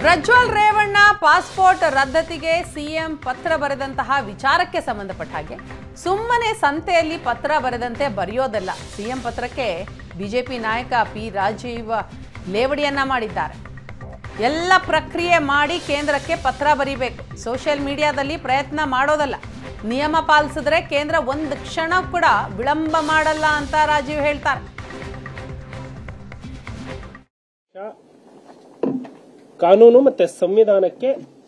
Prajwal Revanna passport ರದ್ದತಿಗೆ CM ಪತ್ರ ಬರೆದಂತಹ ವಿಚಾರಕ್ಕೆ ಸಂಬಂಧಪಟ್ಟ ಹಾಗೆ ಸುಮ್ಮನೆ ಸಂತೆಯಲ್ಲಿ ಪತ್ರ ಬರೆದಂತೆ ಬರೆಯೋದಲ್ಲ ಸಿಎಂ ಪತ್ರಕ್ಕೆ ಬಿಜೆಪಿ ನಾಯಕ ಪಿ ರಾಜೀವ್ ಲೇವಡಿಯನ್ನ ಮಾಡಿದ್ದಾರೆ ಎಲ್ಲ ಪ್ರಕ್ರಿಯೆ ಮಾಡಿ ಕೇಂದ್ರಕ್ಕೆ ಪತ್ರ ಬರೀಬೇಕು ಸೋಷಿಯಲ್ ಮೀಡಿಯಾದಲ್ಲಿ ಪ್ರಯತ್ನ ಮಾಡೋದಲ್ಲ ನಿಯಮ ಪಾಲಿಸಿದ್ರೆ ಕೇಂದ್ರ ಒಂದು ಕ್ಷಣ ಕೂಡ ವಿಳಂಬ ಮಾಡಲ್ಲ ಅಂತ ರಾಜೀವ್ ಹೇಳ್ತಾರೆ ಕಾನೂನು ಮತ್ತೆ ಸಂವಿಧಾನಕ್ಕೆ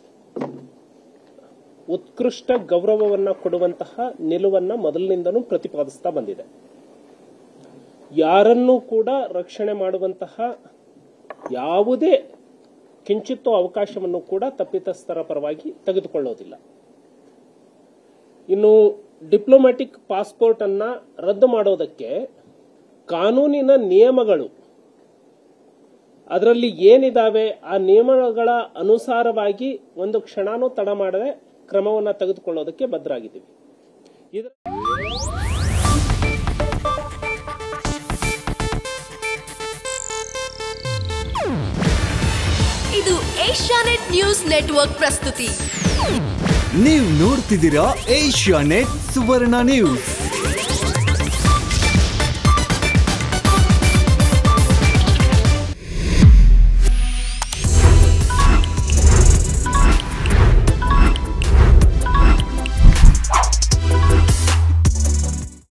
ಉತ್ಕೃಷ್ಟ ಗೌರವವನ್ನ ಕೊಡುವಂತಹ ನಿಲುವನ್ನ ಮೊದಲಿನಿಂದನೂ ಪ್ರತಿಪಾದಿಸ್ತಾ ಬಂದಿದೆ ಯಾರನ್ನೂ ಕೂಡ ರಕ್ಷಣೆ ಮಾಡುವಂತಹ ಯಾವುದೇ ಕಿಂಚಿತ್ತೋ ಅವಕಾಶವನ್ನು ಕೂಡ ತಪ್ಪಿತಸ್ಥರ ಪರವಾಗಿ ತೆಗೆದುಕೊಳ್ಳೋದಿಲ್ಲ ಇನ್ನು ಡಿಪ್ಲೊಮ್ಯಾಟಿಕ್ ಪಾಸ್ಪೋರ್ಟ್ ಅನ್ನ ರದ್ದು ಮಾಡೋದಕ್ಕೆ ಕಾನೂನಿನ ನಿಯಮಗಳು ಅದರಲ್ಲಿ ಏನಿದಾವೆ ಆ ನಿಯಮಗಳ ಅನುಸಾರವಾಗಿ ಒಂದು ಕ್ಷಣನೂ ತಡ ಮಾಡದೆ ಕ್ರಮವನ್ನ ತೆಗೆದುಕೊಳ್ಳೋದಕ್ಕೆ ಬದ್ಧರಾಗಿದ್ದೀವಿ ಇದರ ಇದು ಏಷ್ಯಾನೆಟ್ ನ್ಯೂಸ್ ನೆಟ್ವರ್ಕ್ ಪ್ರಸ್ತುತಿ ನೀವು ನೋಡ್ತಿದ್ದೀರಾ ಏಷ್ಯಾ ನೆಟ್ ಸುವರ್ಣ ನ್ಯೂಸ್